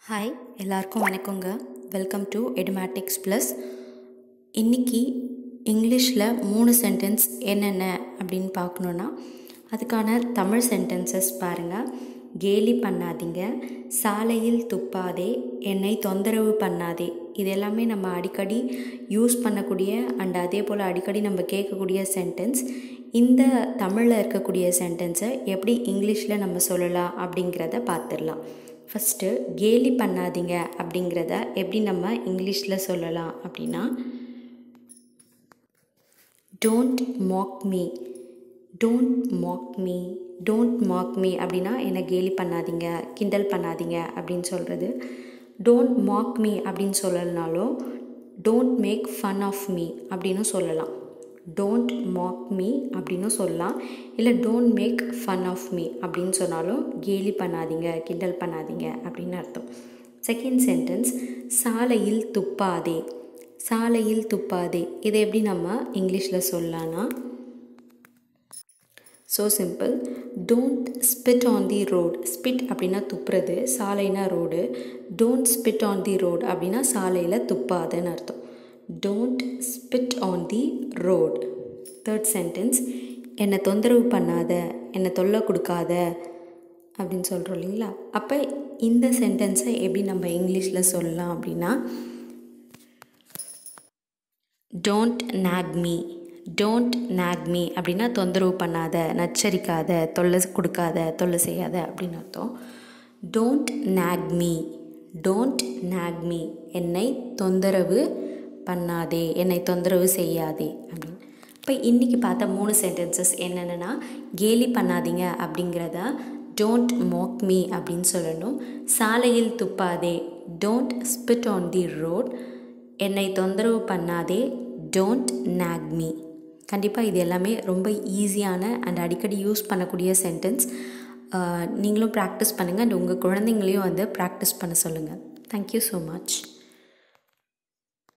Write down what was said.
hi எல்லாருக்கும் வணக்கங்க welcome to Edumatics plus இன்றைக்கி இங்கிலீஷில் மூணு சென்டென்ஸ் என்னென்ன அப்படின்னு பார்க்கணுன்னா அதுக்கான தமிழ் சென்டென்சஸ் பாருங்கள் கேலி பண்ணாதீங்க சாலையில் துப்பாதே என்னை தொந்தரவு பண்ணாதே இது எல்லாமே நம்ம அடிக்கடி யூஸ் பண்ணக்கூடிய அண்ட் அதே போல் அடிக்கடி நம்ம கேட்கக்கூடிய சென்டென்ஸ் இந்த தமிழில் இருக்கக்கூடிய சென்டென்ஸை எப்படி இங்கிலீஷில் நம்ம சொல்லலாம் அப்படிங்கிறத பார்த்துடலாம் ஃபஸ்ட்டு கேலி பண்ணாதீங்க அப்படிங்கிறத எப்படி நம்ம இங்கிலீஷில் சொல்லலாம் அப்படின்னா don't mock me don't mock me don't mock me அப்படின்னா என்னை கேலி பண்ணாதீங்க கிண்டல் பண்ணாதீங்க அப்படின்னு சொல்கிறது டோன்ட் மாக் மீ அப்படின்னு சொல்லலைனாலும் don't make fun of me அப்படின்னு சொல்லலாம் டோன்ட் மாக் மீ அப்படின்னு சொல்லலாம் இல்லை don't make fun of me அப்படின்னு சொன்னாலும் கேலி பண்ணாதீங்க கிண்டல் பண்ணாதீங்க அப்படின்னு அர்த்தம் செகண்ட் சென்டென்ஸ் சாலையில் துப்பாதே சாலையில் துப்பாதே இதை எப்படி நம்ம இங்கிலீஷில் சொல்லலான்னா so simple don't spit on the road spit அப்படின்னா துப்புறது சாலைனா road don't spit on the road அப்படின்னா சாலையில் துப்பாதன்னு அர்த்தம் don't spit on the road third sentence என்னை தொந்தரவு பண்ணாத என்னை தொல்லை கொடுக்காத அப்படின்னு சொல்கிறோம் இல்லைங்களா அப்போ இந்த சென்டென்ஸை எப்படி நம்ம இங்கிலீஷில் சொல்லலாம் அப்படின்னா don't nag me don't nag me அப்படின்னா தொந்தரவு பண்ணாத நச்சரிக்காத தொல்லை கொடுக்காத தொல்லை செய்யாத அப்படின்னு அர்த்தம் don't nag me don't nag me என்னை தொந்தரவு பண்ணாதே என்னை தொந்தரவு செய்யாதே அப்படின்னு இப்போ இன்றைக்கி பார்த்த மூணு சென்டென்சஸ் என்னென்னா கேலி பண்ணாதீங்க அப்படிங்கிறத டோன்ட் மோக் மீ அப்படின்னு சொல்லணும் சாலையில் துப்பாதே don't spit on the road என்னை தொந்தரவு பண்ணாதே டோன்ட் நாக் மீ கண்டிப்பாக இது எல்லாமே ரொம்ப ஈஸியான அண்ட் அடிக்கடி யூஸ் பண்ணக்கூடிய சென்டென்ஸ் நீங்களும் ப்ராக்டிஸ் பண்ணுங்கள் அண்ட் உங்கள் குழந்தைங்களையும் வந்து ப்ராக்டிஸ் பண்ண சொல்லுங்கள் தேங்க்யூ ஸோ மச்